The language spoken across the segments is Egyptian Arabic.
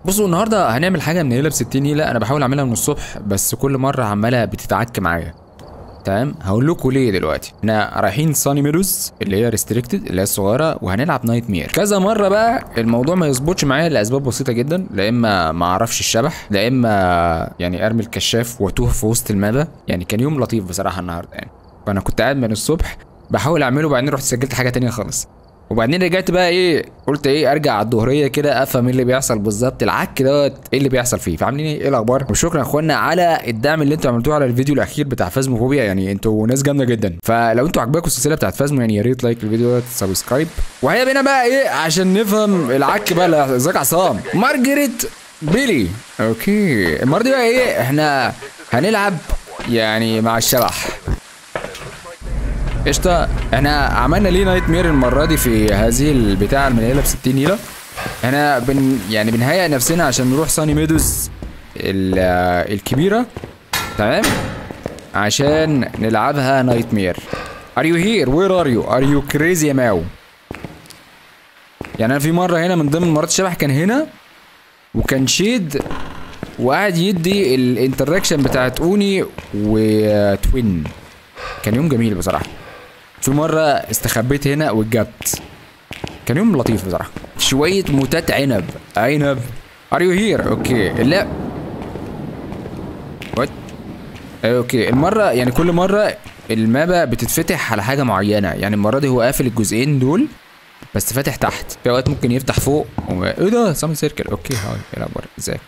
بصوا النهارده هنعمل حاجه منيله ب 60 نيله انا بحاول اعملها من الصبح بس كل مره عماله بتتعك معايا تمام هقول لكم ليه دلوقتي احنا رايحين ساني ميدوز اللي هي ريستريكتد اللي هي الصغيره وهنلعب نايت مير كذا مره بقى الموضوع ما يظبطش معايا لاسباب بسيطه جدا لا اما ما اعرفش الشبح لا اما يعني ارمي الكشاف واتوه في وسط المابا يعني كان يوم لطيف بصراحه النهارده يعني فانا كنت قاعد من الصبح بحاول اعمله وبعدين رحت سجلت حاجه تانية خالص وبعدين رجعت بقى ايه قلت ايه ارجع على الظهريه كده افهم ايه اللي بيحصل بالظبط العك دوت ايه اللي بيحصل فيه فعاملين ايه ايه الاخبار وشكرا يا اخوانا على الدعم اللي انتوا عملتوه على الفيديو الاخير بتاع فازموفوبيا يعني انتوا ناس جامده جدا فلو انتوا عجباكم السلسله بتاعت فازمو يعني يا ريت لايك الفيديو دوت سبسكرايب وهي بينا بقى ايه عشان نفهم العك بقى اللي ازيك يا عصام مارجريت بيلي اوكي المره دي بقى ايه احنا هنلعب يعني مع الشبح قشطة احنا عملنا ليه نايت مير المرة دي في هذه البتاعة المنيلة ب 60 نيلة احنا بن يعني بنهيئ نفسنا عشان نروح ساني ميدوز ال- آه، الكبيرة تمام عشان نلعبها نايت مير Are you here? Where are you? Are you crazy يا ماو؟ يعني انا في مرة هنا من ضمن مرات الشبح كان هنا وكان شيد وقاعد يدي الانتراكشن بتاعت اوني وتوين كان يوم جميل بصراحة في مرة استخبيت هنا واتجبت كان يوم لطيف بصراحة شوية موتات عنب عنب ار يو هير اوكي لا وات اوكي المرة يعني كل مرة المابا بتتفتح على حاجة معينة يعني المرة دي هو قافل الجزئين دول بس فاتح تحت في اوقات ممكن يفتح فوق وما... ايه ده سامن سيركل اوكي هاي ايه الاخبار ازيك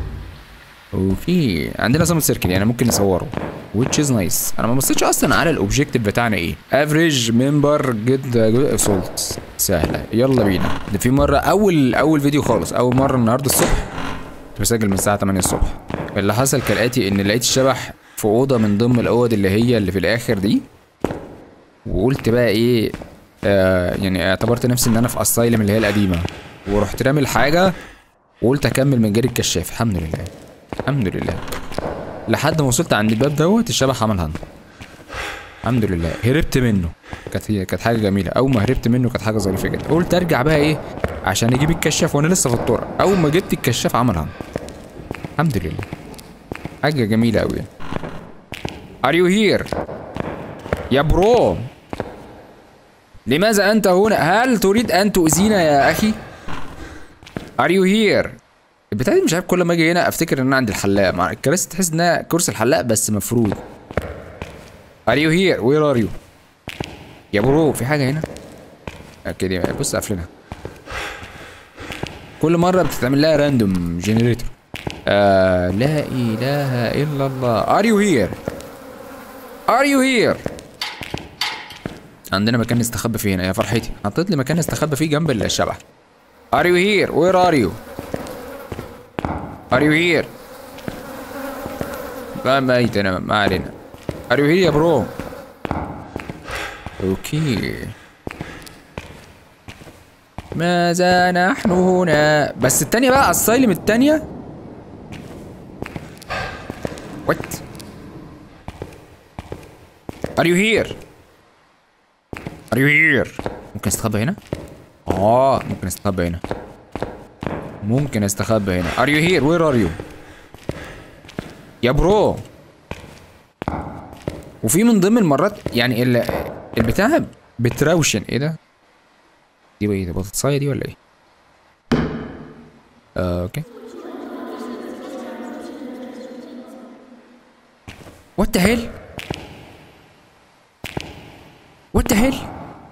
اوكي عندنا سامن سيركل يعني ممكن نصوره which is nice انا ما بصيتش اصلا على الاوبجيكتيف بتاعنا ايه افريج ممبر جد سولت سهله يلا بينا ده في مره اول اول فيديو خالص اول مره النهارده الصبح كنت بسجل من الساعه 8 الصبح اللي حصل كالاتي ان لقيت الشبح في اوضه من ضمن الاوض اللي هي اللي في الاخر دي وقلت بقى ايه آه يعني اعتبرت نفسي ان انا في اسايلم اللي هي القديمه ورحت رامي الحاجه وقلت اكمل من غير الكشاف الحمد لله الحمد لله لحد ما وصلت عند الباب دوت الشبح عمل هند الحمد لله هربت منه كانت هي كانت حاجه جميله اول ما هربت منه كانت حاجه ظريفه جدا قلت ارجع بقى ايه عشان اجيب الكشاف وانا لسه في الطرق اول ما جبت الكشاف عمل هند الحمد لله حاجه جميله قوي ار يو هير يا برو لماذا انت هنا هل تريد ان تؤذينا يا اخي ار يو هير البتاع دي مش عارف كل ما اجي هنا افتكر ان انا عند الحلاق مع الكراسي تحس انها كرسي الحلاق بس مفروض ار يو هير وير ار يو يا برو في حاجه هنا كده بص قافلينها كل مره بتتعمل لها راندوم جنريتور آه لا اله الا الله ار يو هير ار يو هير عندنا مكان نستخبى فيه هنا يا فرحتي حطيت لي مكان نستخبى فيه جنب الشبح ار يو هير وير ار يو ار يو هير ما ميت انا ما علينا ار يو هير يا برو اوكي ماذا نحن هنا بس التانية بقى السايلم التانية وات ار يو هير ار يو هير ممكن استخبى هنا اه ممكن استخبى هنا ممكن استخبى هنا ار يو هير وير ار يو يا برو وفي من ضمن المرات يعني ال البتاع بتروشن ايه ده دي ايه ده بطاطسايه دي ولا ايه آه اوكي وات ذا هيل وات ذا هيل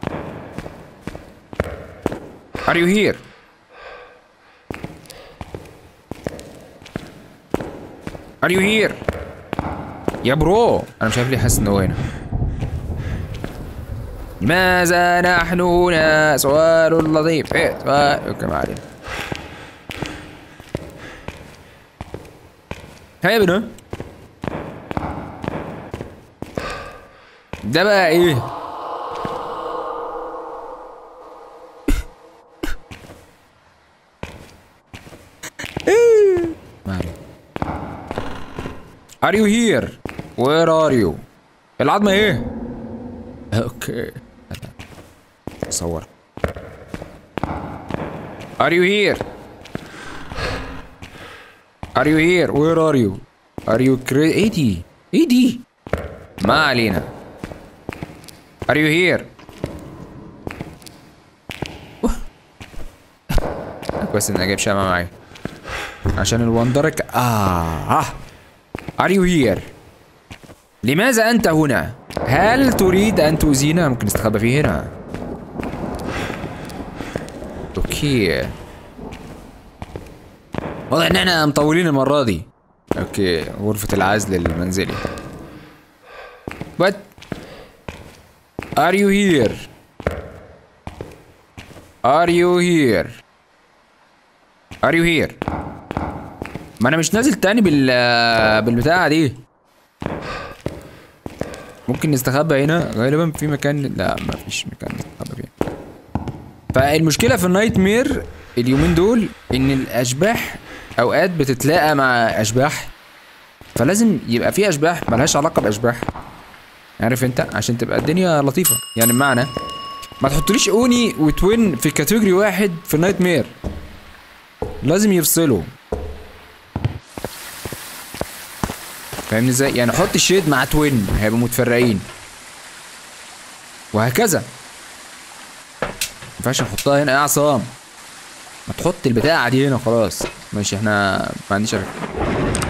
ار يو هير ار يو هير يا برو انا مش عارف ليه حاسس ان هو هنا لماذا نحن هنا سؤال لطيف ايه سؤال اوكي ما علينا هيا بنا ده بقى ايه ما علينا Are you here? Where are you? العظمة ايه؟ اوكي صور Are you here? Are you here? Where are you? Are you cra ايه دي؟ ايه دي؟ ما علينا. Are you here? كويس اني جايب شمعة معايا. عشان الوندرك آه آه Are you here? لماذا أنت هنا؟ هل تريد أن تؤذينا؟ ممكن نستخبى فيه هنا. اوكي واضح ان احنا مطولين المرة دي اوكي غرفة العزل المنزلي What Are you here Are you here Are you here ما انا مش نازل تاني بال بالبتاعة دي ممكن نستخبى هنا غالبا في مكان لا ما فيش مكان نستخبى فيه فالمشكله في النايت مير اليومين دول ان الاشباح اوقات بتتلاقى مع اشباح فلازم يبقى في اشباح ملهاش علاقه باشباح عارف انت عشان تبقى الدنيا لطيفه يعني بمعنى ما تحطليش اوني وتوين في كاتيجوري واحد في النايت مير لازم يفصلوا فاهمني ازاي يعني حط الشيد مع توين هيبقوا متفرقين وهكذا ينفعش نحطها هنا يا عصام ما تحط البتاعة دي هنا خلاص ماشي احنا ما عنديش أي فكرة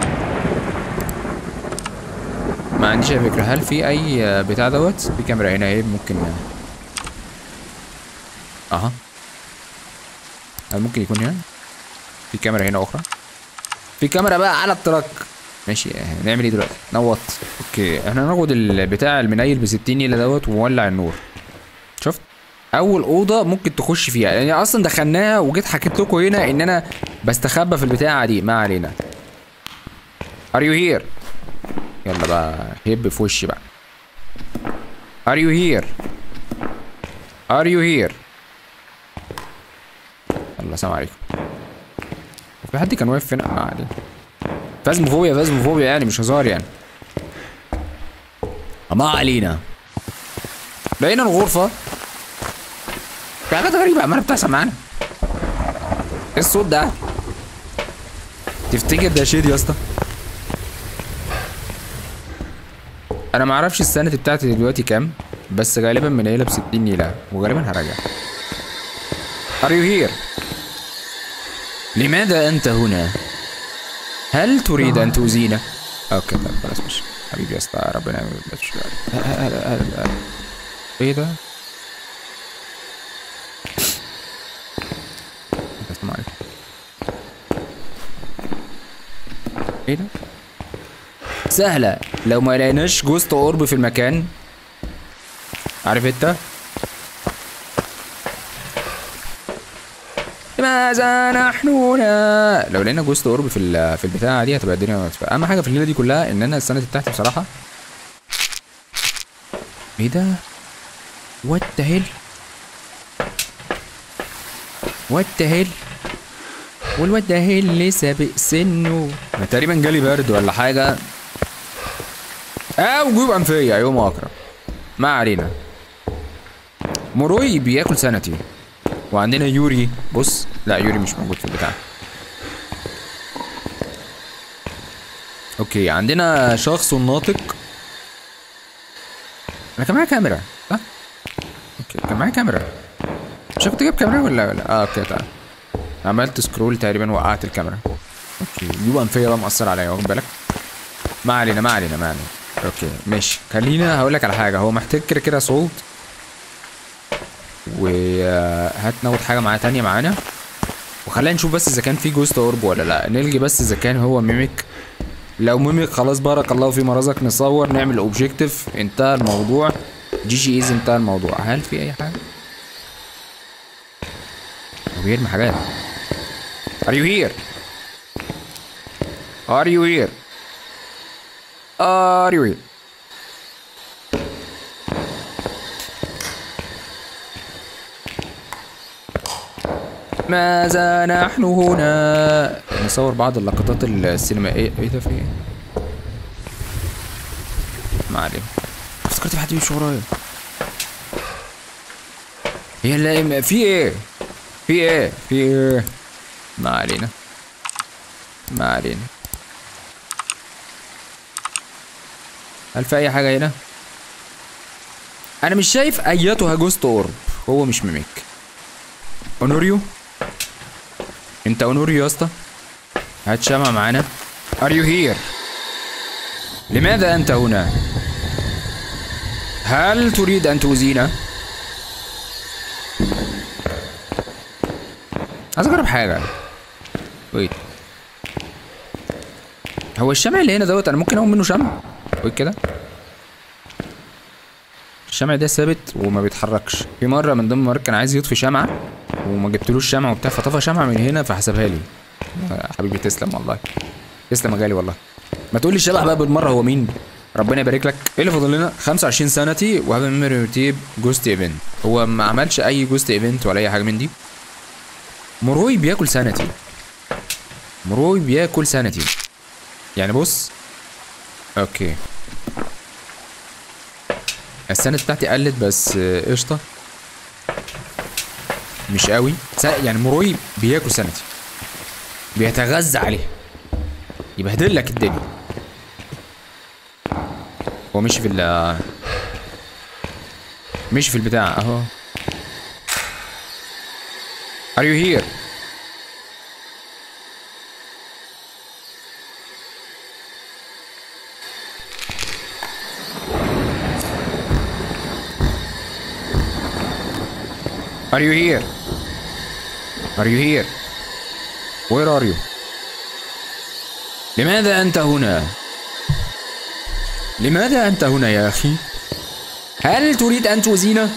ما عنديش أي فكرة هل في أي بتاع دوت في كاميرا هنا اهي ممكن اها هل ممكن يكون هنا في كاميرا هنا أخرى في كاميرا بقى على التراك ماشي هنعمل ايه دلوقتي نوط اوكي احنا هناخد البتاع المنيل ب 60 نيله دوت ونولع النور شفت اول اوضه ممكن تخش فيها يعني اصلا دخلناها وجيت حكيت لكم هنا ان انا بستخبى في البتاعه دي ما علينا ار يو هير يلا بقى هب في وشي بقى ار يو هير ار يو هير يلا السلام عليكم في حد كان واقف هنا ما علينا فازموفوبيا فازموفوبيا يعني مش هزار يعني ما علينا لقينا الغرفه في حاجات غريبة عمالة بتحصل معانا ايه الصوت ده؟ تفتكر ده شيد يا اسطى؟ انا معرفش السنة بتاعتي دلوقتي كام بس غالبا منيلة ب 60 نيلة وغالبا هراجع Are you here؟ لماذا أنت هنا؟ هل تريد أن تؤذينا؟ اوكي طب خلاص مش حبيبي يا اسطى ربنا يعمل مش ايه ده؟ السلام عليكم ايه ده؟ سهلة لو ما لقيناش جوست اورب في المكان عارف انت؟ لماذا نحن هنا؟ لو لقينا جوست اورب في ال- في البتاعة دي هتبقى الدنيا متفقة. اهم حاجة في الليلة دي كلها ان انا السند بتاعتي بصراحة ايه ده؟ وات ذا هيل؟ وات ذا هيل؟ والواد ده هي اللي سابق سنه انا تقريبا جالي برد ولا حاجه او جيوب انفيه يوم اكرم ما علينا موروي بياكل سنتي وعندنا يوري بص لا يوري مش موجود في البتاع اوكي عندنا شخص ناطق انا كان معايا كاميرا صح اوكي كان معايا كاميرا مش كنت جايب كاميرا ولا ولا اه اوكي تعال عملت سكرول تقريبا وقعت الكاميرا اوكي جيوب انفيه بقى مأثر عليا واخد بالك ما علينا ما علينا ما علينا اوكي ماشي خلينا هقول لك على حاجه هو محتاج كده كده صوت وهات ناخد حاجه معاه تانية معانا وخلينا نشوف بس اذا كان في جوست اورب ولا لا نلغي بس اذا كان هو ميميك لو ميميك خلاص بارك الله في مرزق نصور نعمل اوبجيكتيف انتهى الموضوع جي جي ايز انتهى الموضوع هل في اي حاجه هو بيرمي حاجات Are you here? Are you here? Are you here? ماذا نحن هنا؟ نصور بعض اللقطات السينمائية ايه ده في ايه؟ ما علينا افتكرت في حد بيمشي ورايا هي لا في ايه؟ في ايه؟ في ايه؟ ما علينا ما علينا هل في اي حاجه هنا انا مش شايف ايتها جوست اورب هو مش ميميك اونوريو انت اونوريو يا اسطى هات شمع معانا ار يو هير لماذا انت هنا هل تريد ان تؤذينا عايز اجرب حاجه ويت هو الشمع اللي هنا دوت انا ممكن اقوم منه شمع ويت كده الشمع ده ثابت وما بيتحركش في مره من ضمن المرات كان عايز يطفي شمعه وما جبتلوش شمعه وبتاع فطفى شمعه من هنا فحسبها لي آه، حبيبي تسلم والله تسلم يا غالي والله ما تقولي الشبح بقى بالمره هو مين ربنا يبارك لك ايه اللي فاضل لنا 25 سنتي وهاب ميموري تيب جوست ايفنت هو ما عملش اي جوست ايفنت ولا اي حاجه من دي مروي بياكل سنتي مروي بياكل سنتي يعني بص اوكي السنة بتاعتي قلت بس آه، قشطة مش قوي س- يعني مروي بياكل سنتي بيتغذى عليها يبهدل لك الدنيا هو مشي في ال مشي في البتاع اهو Are you here? Are you here? Are you here? Where are you? لماذا أنت هنا؟ لماذا أنت هنا يا أخي؟ هل تريد أن تؤذينا؟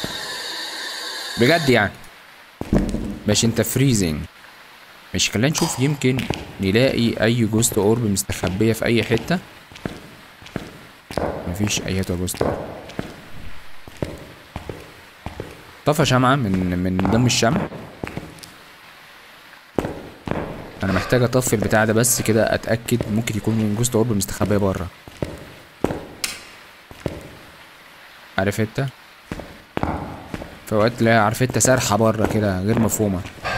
بجد يعني ماشي انت فريزنج ماشي خلينا نشوف يمكن نلاقي اي جوست اورب مستخبيه في اي حته مفيش اي حته جوست اورب طفى شمعة من من دم الشمع انا محتاج اطفي البتاع ده بس كده اتاكد ممكن يكون من جوست اورب مستخبيه بره عارف انت في اوقات تلاقي عارف انت سرحه بره كده غير مفهومه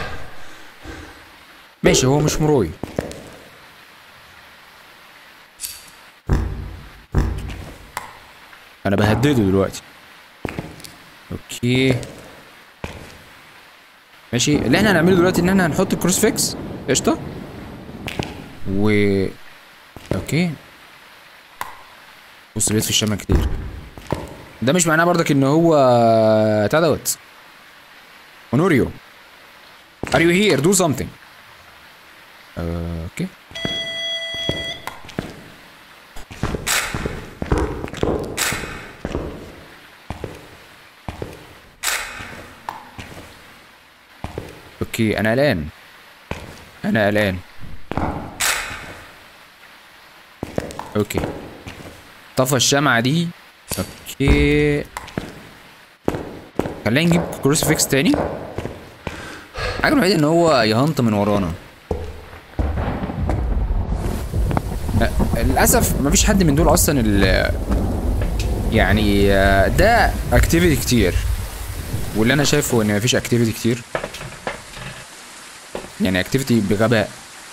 ماشي هو مش مروي انا بهدده دلوقتي اوكي ماشي اللي احنا هنعمله دلوقتي ان احنا هنحط الكروس فيكس قشطه و اوكي بص بيت في الشمع كتير ده مش معناه برضك ان هو بتاع دوت اونوريو ار يو هير دو something اوكي اوكي انا قلقان انا قلقان اوكي طفى الشمعة دي اوكي خلينا نجيب كروسفيكس تاني الحاجة الوحيدة ان هو يهنط من ورانا أه، للأسف مفيش حد من دول أصلا ال يعني آه، ده اكتيفيتي كتير واللي أنا شايفه إن مفيش اكتيفيتي كتير يعني اكتيفيتي بغباء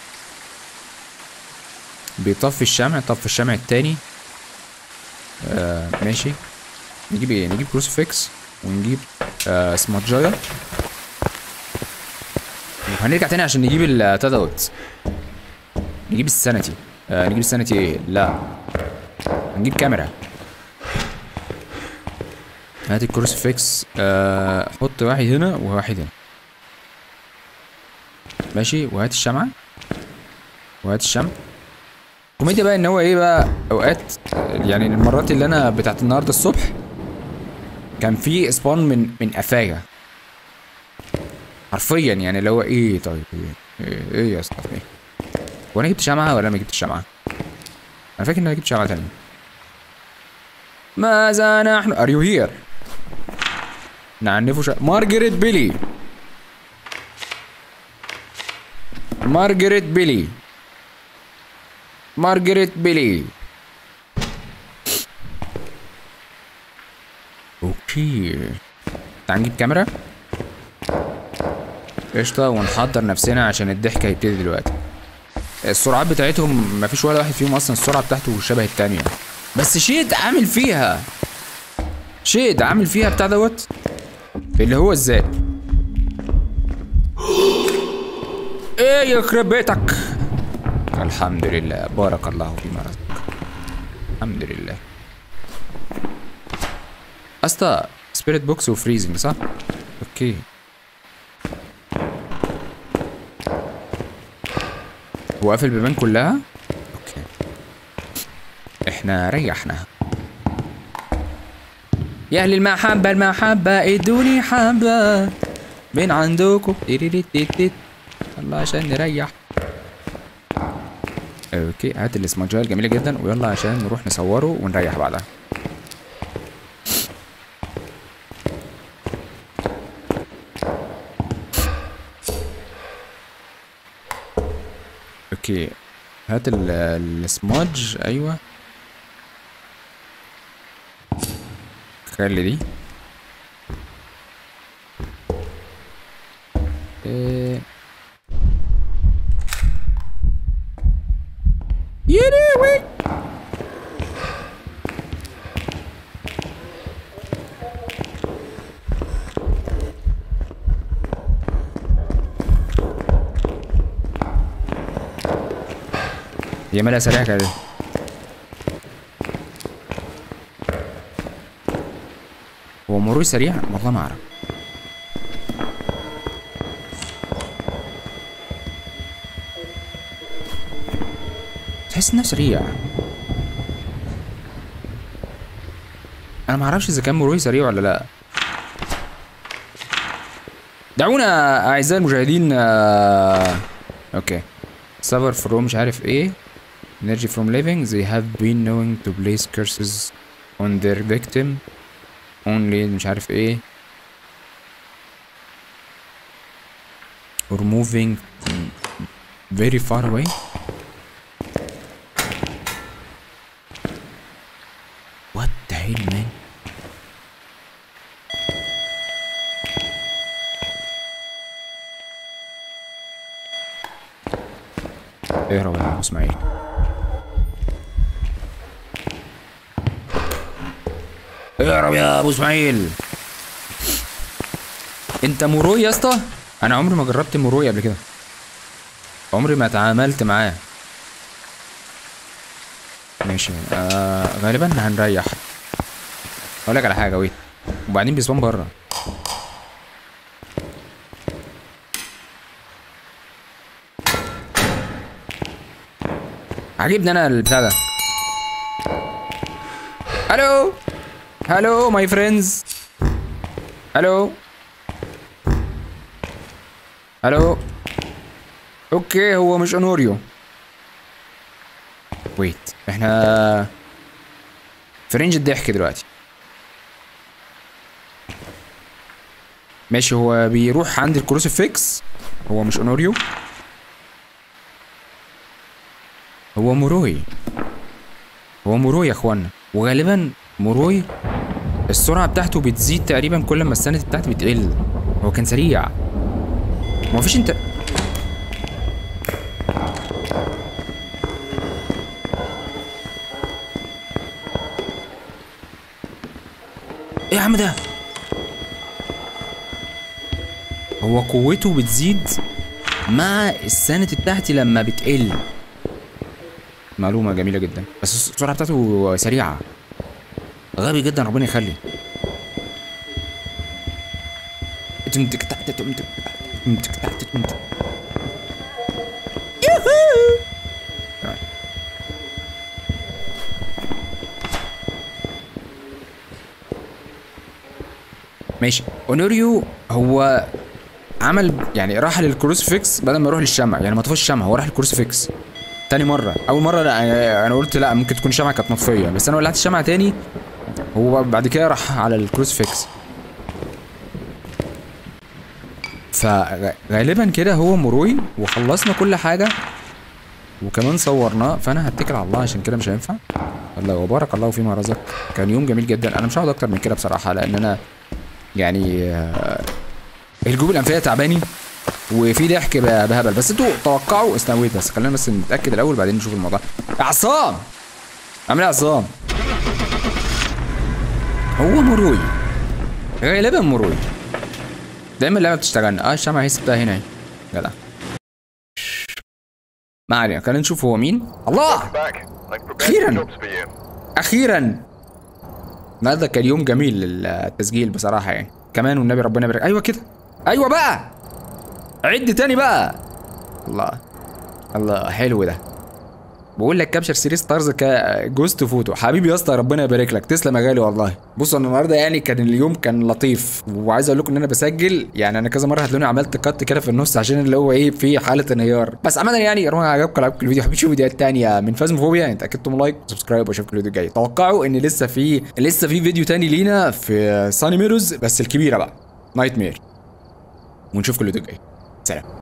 بيطفي الشمع طفي الشمع التاني آه ماشي نجيب ايه نجيب كروسفيكس ونجيب آه سماتجايا وهنرجع تاني عشان نجيب البتاع دوت نجيب السنتي آه نجيب السنتي ايه لا هنجيب كاميرا هات الكروسفيكس آه حط واحد هنا وواحد هنا ماشي وهات الشمعة وهات الشمع كوميديا بقى ان هو ايه بقى اوقات يعني المرات اللي انا بتاعت النهارده الصبح كان في سبون من من قفايا حرفيا يعني اللي هو ايه طيب ايه ايه, إيه يا اسطى ايه هو انا جبت شمعة ولا ما جبت شمعة انا فاكر ان انا جبت شمعة تانية ماذا نحن ار يو هير نعنفه شا... مارجريت بيلي مارجريت بيلي مارجريت بيلي اوكي تعال نجيب كاميرا قشطة ونحضر نفسنا عشان الضحك هيبتدي دلوقتي السرعات بتاعتهم مفيش ولا واحد فيهم اصلا السرعه بتاعته شبه التانية بس شيد عامل فيها شيد عامل فيها بتاع دوت اللي هو ازاي ايه يخرب بيتك الحمد لله بارك الله فيما رزقك الحمد لله اسطى سبيريت بوكس وفريزنج صح اوكي هو قافل البيبان كلها اوكي احنا ريحنا يا اهل المحبه المحبه ادوني حبه من عندكم تيريريتيتيت يلا عشان نريح اوكي هات الاسماجيه الجميله جدا ويلا عشان نروح نصوره ونريح بعدها اوكي هات ال- السمادج ايوه خلي دي إيه. يا لهوي هي مالها سريعة كده هو مرور سريع والله ما اعرف تحس انه سريع انا ما اعرفش اذا كان مروي سريع ولا لا دعونا اعزائي المشاهدين آه، اوكي suffer from مش عارف ايه energy from living they have been knowing to place curses on their victim only مش عارف ايه or moving very far away what the hell man اهرب يا ابو اسماعيل اهرب يا ابو اسماعيل انت مروي يا اسطى انا عمري ما جربت مروي قبل كده عمري ما اتعاملت معاه ماشي آه غالبا هنريح اقول لك على حاجه ويت وبعدين بيسبان بره عجبني انا البتاع ده الو هلو ماي فريندز الو الو اوكي هو مش انوريو ويت احنا في رينج الضحك دلوقتي ماشي هو بيروح عند الكروسيفكس هو مش انوريو هو موروي هو موروي يا اخوانا وغالبا موروي السرعة بتاعته بتزيد تقريبا كل ما السند بتاعته بتقل هو كان سريع ما فيش انت ايه يا عم ده هو قوته بتزيد مع السند بتاعتي لما بتقل معلومة جميلة جدا بس السرعة بتاعته سريعة غبي جدا ربنا يخلي تمتك تحت تمتك تحت تمتك تحت تمتك يوهو تمام. ماشي اونوريو هو عمل يعني راح للكروسفيكس بدل ما يروح للشمع يعني ما طفاش الشمع هو راح للكروسفيكس تاني مرة أول مرة لا أنا- أنا قلت لا ممكن تكون الشمعة كانت مطفية بس أنا ولعت الشمعة تاني هو بعد كده راح على الكروسفيكس فغالبا كده هو مروي وخلصنا كل حاجة وكمان صورناه فأنا هتكل على الله عشان كده مش هينفع الله وبارك الله فيما رزق كان يوم جميل جدا أنا مش هقعد أكتر من كده بصراحة لأن أنا يعني آه، الجيوب الأنفية تعباني وفي ضحك ب- بهبل بس انتوا توقعوا استنويت بس خلينا بس نتاكد الاول بعدين نشوف الموضوع يا عصام عامل ايه يا عصام هو مروي غالبا مروي دايما اللعبه بتشتغلنا اه الشمعة هي سبتها هنا اهي جدع ما علينا خلينا نشوف هو مين الله Back. I've prepared Kieran. some jobs for you. اخيرا النهارده كان يوم جميل للتسجيل بصراحه يعني كمان والنبي ربنا يبارك ايوه كده ايوه بقى عد تاني بقى الله الله حلو ده بقول لك كابشر سيريس ستارز كجوست فوتو حبيبي يا اسطى ربنا يبارك لك تسلم يا غالي والله بصوا انا النهارده يعني كان اليوم كان لطيف وعايز اقول لكم ان انا بسجل يعني انا كذا مره هتلاقوني عملت كات كده في النص عشان اللي هو ايه في حاله انهيار بس عامه يعني رغم عجبكم عجبكم الفيديو حبيت تشوفوا فيديوهات تانية من فازموفوبيا يعني اتاكدتوا من لايك وسبسكرايب واشوفكم الفيديو الجاي توقعوا ان لسه في لسه في فيديو تاني لينا في ساني ميروز بس الكبيره بقى نايت مير ونشوفكم الفيديو الجاي سلام